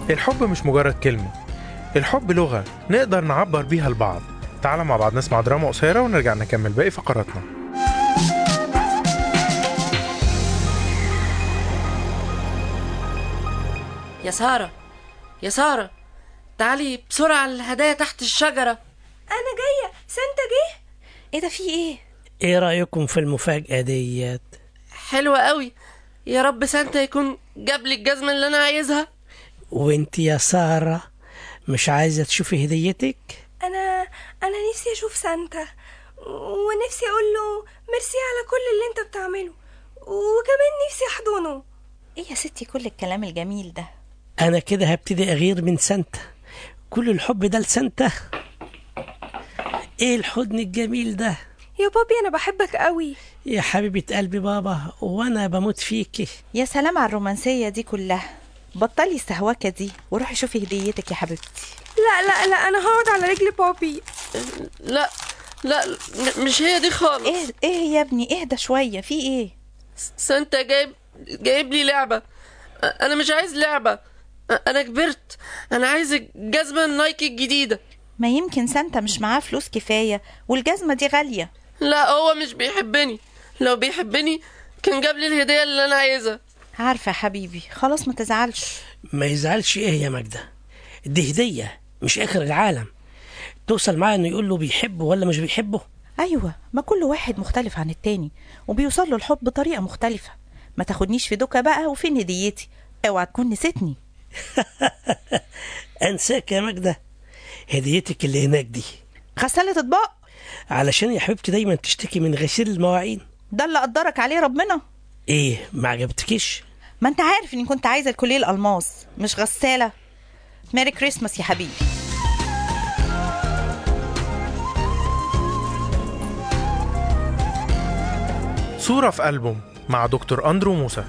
الحب مش مجرد كلمة الحب لغة نقدر نعبر بيها لبعض تعالى مع بعض نسمع دراما قصيرة ونرجع نكمل باقي فقراتنا يا سارة يا سارة تعالي بسرعة الهدايا تحت الشجرة انا جايه سانتا جه ايه ده في ايه ايه رأيكم في المفاجأة ديت حلوة قوي يا رب سانتا يكون جاب لي الجزمة اللي أنا عايزها وانت يا سارة مش عايزة تشوفي هديتك انا انا نفسي اشوف سانتا ونفسي اقول له ميرسي على كل اللي انت بتعمله وكمان نفسي احضنه ايه يا ستي كل الكلام الجميل ده انا كده هبتدي اغير من سانتا كل الحب ده لسانتا ايه الحضن الجميل ده يا بابي انا بحبك قوي يا حبيبة قلبي بابا وانا بموت فيكي يا سلام على الرومانسية دي كلها بطلي السهوكة دي وروحي شوفي هديتك يا حبيبتي لا لا لا انا هقعد على رجل بابي لا لا م- مش هي دي خالص ايه ايه يا ابني اهدى شوية في ايه سانتا جايب جايب لي لعبة أنا مش عايز لعبة أنا كبرت أنا عايز الجزمة النايكي الجديدة ما يمكن سانتا مش معاه فلوس كفاية والجزمة دي غالية لا هو مش بيحبني لو بيحبني كان جاب لي الهدية اللي أنا عايزها عارفة يا حبيبي خلاص ما تزعلش ما يزعلش ايه يا ماجدة دي هدية مش اخر العالم توصل معاه انه يقول له بيحبه ولا مش بيحبه ايوه ما كل واحد مختلف عن التاني وبيوصل له الحب بطريقة مختلفة ما تاخدنيش في دوكا بقى وفين هديتي اوعى تكون نسيتني انساك يا ماجدة هديتك اللي هناك دي غسالة اطباق علشان يا حبيبتي دايما تشتكي من غسيل المواعين ده اللي قدرك عليه ربنا ايه ما عجبتكيش ما انت عارف اني كنت عايزه الكوليه الالماس مش غساله ميري كريسماس يا حبيبي صورة في ألبوم مع دكتور أندرو موسى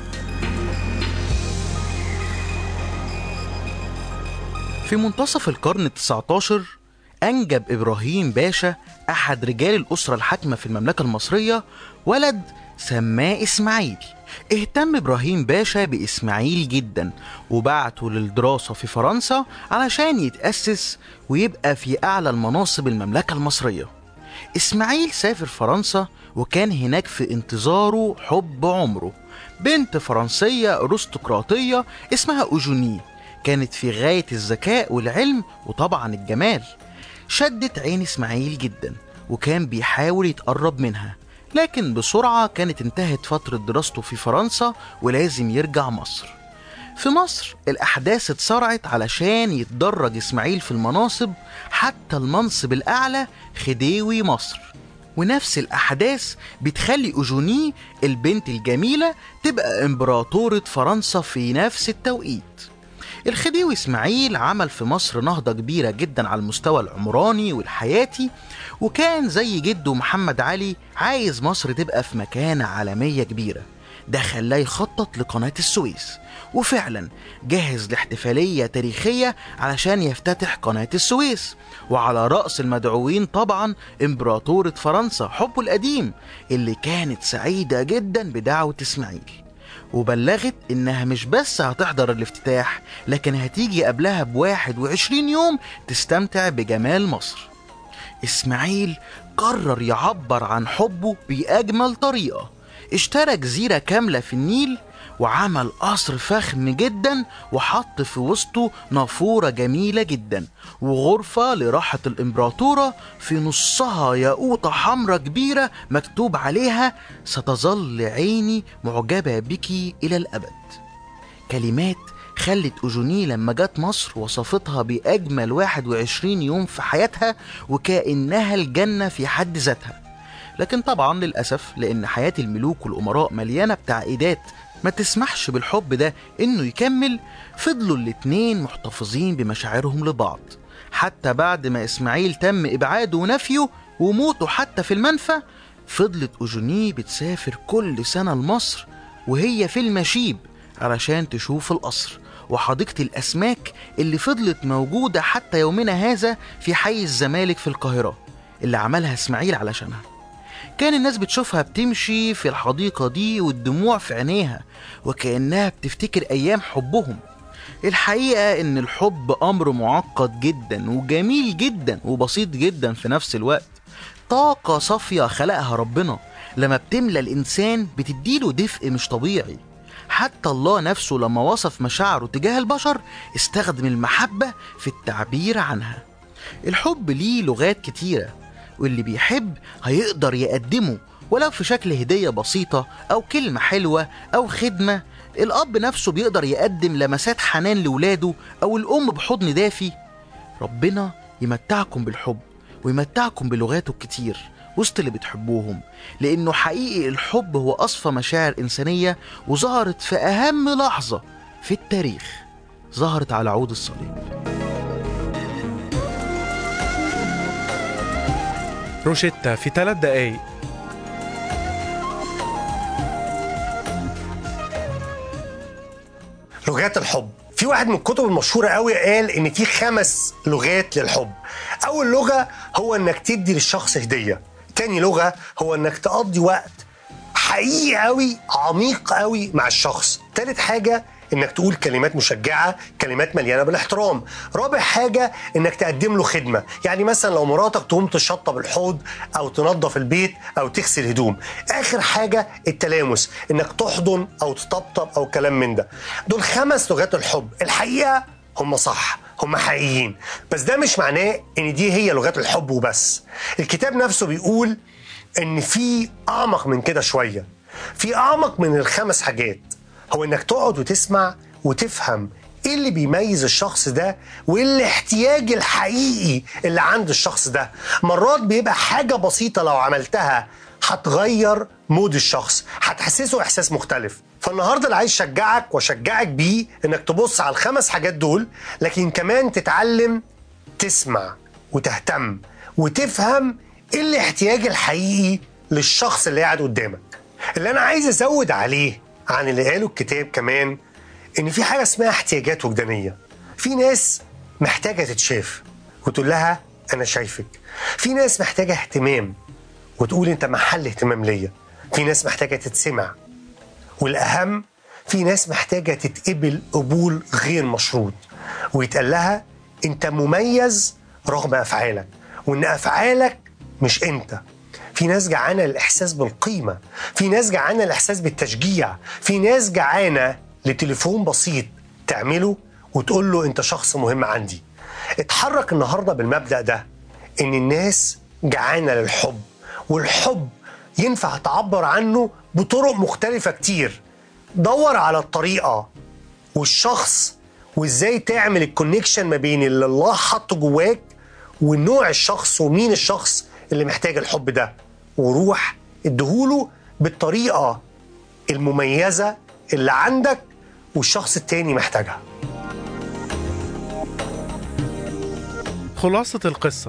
في منتصف القرن ال19 أنجب إبراهيم باشا أحد رجال الأسرة الحاكمة في المملكة المصرية ولد سماه إسماعيل اهتم إبراهيم باشا بإسماعيل جدا وبعته للدراسة في فرنسا علشان يتأسس ويبقى في أعلى المناصب المملكة المصرية إسماعيل سافر فرنسا وكان هناك في انتظاره حب عمره بنت فرنسية أرستقراطية اسمها أوجوني كانت في غاية الذكاء والعلم وطبعا الجمال شدت عين إسماعيل جدا وكان بيحاول يتقرب منها لكن بسرعة كانت انتهت فترة دراسته في فرنسا ولازم يرجع مصر في مصر الأحداث اتسرعت علشان يتدرج إسماعيل في المناصب حتى المنصب الأعلى خديوي مصر ونفس الأحداث بتخلي أوجوني البنت الجميلة تبقى إمبراطورة فرنسا في نفس التوقيت الخديوي إسماعيل عمل في مصر نهضة كبيرة جدا على المستوى العمراني والحياتي وكان زي جده محمد علي عايز مصر تبقى في مكانة عالمية كبيرة ده خلاه يخطط لقناة السويس وفعلا جهز لاحتفالية تاريخية علشان يفتتح قناة السويس وعلى رأس المدعوين طبعا إمبراطورة فرنسا حبه القديم اللي كانت سعيدة جدا بدعوة إسماعيل وبلغت إنها مش بس هتحضر الافتتاح لكن هتيجي قبلها بواحد وعشرين يوم تستمتع بجمال مصر إسماعيل قرر يعبر عن حبه بأجمل طريقة اشترى جزيرة كاملة في النيل وعمل قصر فخم جدا وحط في وسطه نافورة جميلة جدا وغرفة لراحة الإمبراطورة في نصها ياقوتة حمرة كبيرة مكتوب عليها ستظل عيني معجبة بك إلى الأبد كلمات خلت أوجوني لما جت مصر وصفتها بأجمل 21 يوم في حياتها وكأنها الجنة في حد ذاتها لكن طبعا للأسف لأن حياة الملوك والأمراء مليانة بتعقيدات ما تسمحش بالحب ده إنه يكمل فضلوا الاتنين محتفظين بمشاعرهم لبعض حتى بعد ما إسماعيل تم إبعاده ونفيه وموته حتى في المنفى فضلت أوجوني بتسافر كل سنة لمصر وهي في المشيب علشان تشوف القصر وحديقة الأسماك اللي فضلت موجودة حتى يومنا هذا في حي الزمالك في القاهرة اللي عملها إسماعيل علشانها كان الناس بتشوفها بتمشي في الحديقة دي والدموع في عينيها وكأنها بتفتكر أيام حبهم الحقيقة إن الحب أمر معقد جدا وجميل جدا وبسيط جدا في نفس الوقت طاقة صافية خلقها ربنا لما بتملى الإنسان بتديله دفء مش طبيعي حتى الله نفسه لما وصف مشاعره تجاه البشر استخدم المحبة في التعبير عنها الحب ليه لغات كتيرة واللي بيحب هيقدر يقدمه ولو في شكل هدية بسيطة أو كلمة حلوة أو خدمة الأب نفسه بيقدر يقدم لمسات حنان لولاده أو الأم بحضن دافي ربنا يمتعكم بالحب ويمتعكم بلغاته الكتير وسط اللي بتحبوهم لأنه حقيقي الحب هو أصفى مشاعر إنسانية وظهرت في أهم لحظة في التاريخ ظهرت على عود الصليب روشيتا في ثلاث دقايق لغات الحب في واحد من الكتب المشهورة قوي قال ان في خمس لغات للحب اول لغة هو انك تدي للشخص هدية تاني لغة هو انك تقضي وقت حقيقي قوي عميق قوي مع الشخص تالت حاجة انك تقول كلمات مشجعة كلمات مليانة بالاحترام رابع حاجة انك تقدم له خدمة يعني مثلا لو مراتك تقوم تشطب الحوض او تنظف البيت او تغسل هدوم اخر حاجة التلامس انك تحضن او تطبطب او كلام من ده دول خمس لغات الحب الحقيقة هم صح هم حقيقيين بس ده مش معناه ان دي هي لغات الحب وبس الكتاب نفسه بيقول ان في اعمق من كده شويه في اعمق من الخمس حاجات هو انك تقعد وتسمع وتفهم ايه اللي بيميز الشخص ده وايه الاحتياج الحقيقي اللي عند الشخص ده مرات بيبقى حاجه بسيطه لو عملتها هتغير مود الشخص هتحسسه احساس مختلف فالنهارده اللي عايز اشجعك واشجعك بيه انك تبص على الخمس حاجات دول لكن كمان تتعلم تسمع وتهتم وتفهم ايه الاحتياج الحقيقي للشخص اللي قاعد قدامك اللي انا عايز ازود عليه عن اللي قاله الكتاب كمان ان في حاجه اسمها احتياجات وجدانيه في ناس محتاجه تتشاف وتقول لها انا شايفك في ناس محتاجه اهتمام وتقول انت محل اهتمام ليا في ناس محتاجه تتسمع والاهم في ناس محتاجه تتقبل قبول غير مشروط ويتقال لها انت مميز رغم افعالك وان افعالك مش انت في ناس جعانه للاحساس بالقيمه في ناس جعانه للاحساس بالتشجيع في ناس جعانه لتليفون بسيط تعمله وتقول له انت شخص مهم عندي اتحرك النهارده بالمبدا ده ان الناس جعانه للحب والحب ينفع تعبر عنه بطرق مختلفه كتير دور على الطريقه والشخص وازاي تعمل الكونكشن ما بين اللي الله حطه جواك ونوع الشخص ومين الشخص اللي محتاج الحب ده وروح اديهوله بالطريقه المميزه اللي عندك والشخص التاني محتاجها خلاصة القصة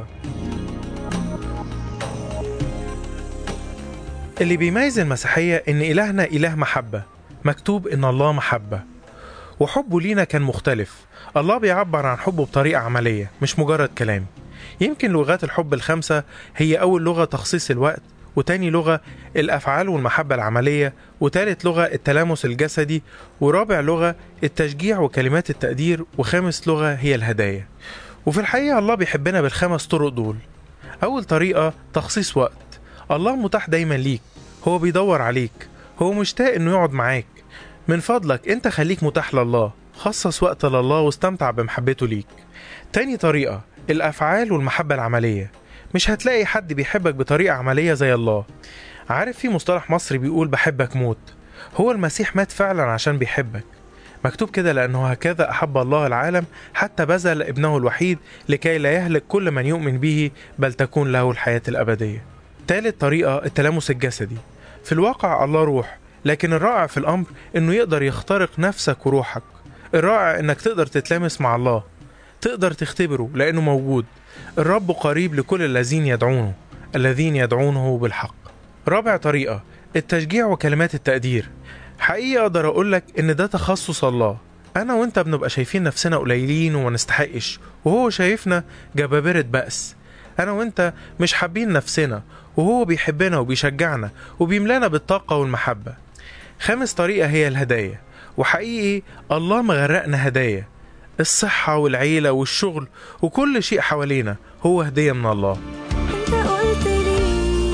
اللي بيميز المسيحية إن إلهنا إله محبة مكتوب إن الله محبة وحبه لينا كان مختلف الله بيعبر عن حبه بطريقة عملية مش مجرد كلام يمكن لغات الحب الخمسة هي أول لغة تخصيص الوقت وتاني لغة الأفعال والمحبة العملية وتالت لغة التلامس الجسدي ورابع لغة التشجيع وكلمات التقدير وخامس لغة هي الهدايا وفي الحقيقة الله بيحبنا بالخمس طرق دول أول طريقة تخصيص وقت الله متاح دايما ليك هو بيدور عليك هو مشتاق انه يقعد معاك من فضلك انت خليك متاح لله خصص وقت لله واستمتع بمحبته ليك تاني طريقة الأفعال والمحبة العملية مش هتلاقي حد بيحبك بطريقة عملية زي الله عارف في مصطلح مصري بيقول بحبك موت هو المسيح مات فعلا عشان بيحبك مكتوب كده لأنه هكذا أحب الله العالم حتى بذل ابنه الوحيد لكي لا يهلك كل من يؤمن به بل تكون له الحياة الأبدية تالت طريقة التلامس الجسدي في الواقع الله روح لكن الرائع في الأمر إنه يقدر يخترق نفسك وروحك الرائع إنك تقدر تتلامس مع الله تقدر تختبره لأنه موجود الرب قريب لكل الذين يدعونه الذين يدعونه بالحق رابع طريقة التشجيع وكلمات التقدير حقيقة أقدر أقولك إن ده تخصص الله أنا وأنت بنبقى شايفين نفسنا قليلين وما نستحقش وهو شايفنا جبابرة بأس أنا وأنت مش حابين نفسنا وهو بيحبنا وبيشجعنا وبيملانا بالطاقة والمحبة خامس طريقة هي الهدايا وحقيقي الله مغرقنا هدايا الصحة والعيلة والشغل وكل شيء حوالينا هو هدية من الله انت قلت لي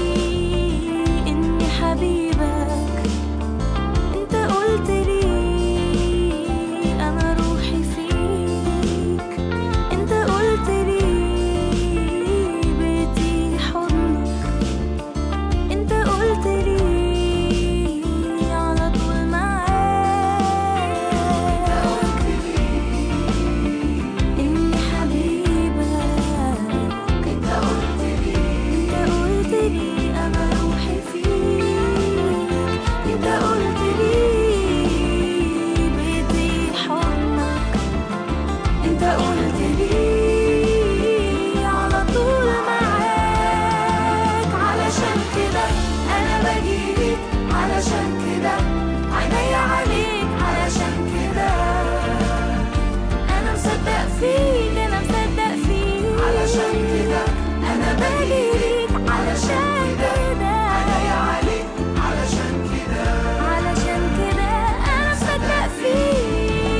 اني حبيبك انت قلت لي انا روحي فيك انت قلت لي بيتي حضنك انت قلت لي على طول معاك انت قلت لي اني حبيبك انت قلت لي انت قلت لي انا روحي فيك انت قلت لي بيتي حضنك انت قلت لي على طول معاك علشان كده انا بجيلك علشان كده عينيا عليك علشان كده انا مصدق فيك انا مصدق فيك علشان كده انا بجيلك علشان كده عينيا عليك علشان كده علشان كده انا مصدق فيك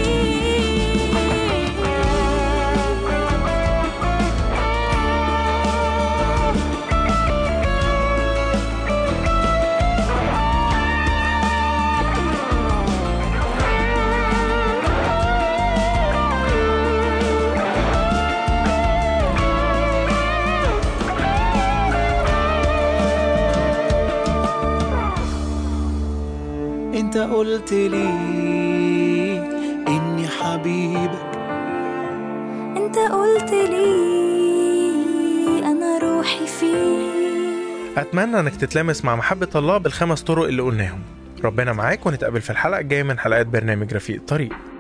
انت قلت لي اني حبيبك انت قلت لي انا روحي فيك أتمنى إنك تتلامس مع محبة الله بالخمس طرق اللي قلناهم ربنا معاك ونتقابل في الحلقة الجاية من حلقات برنامج رفيق الطريق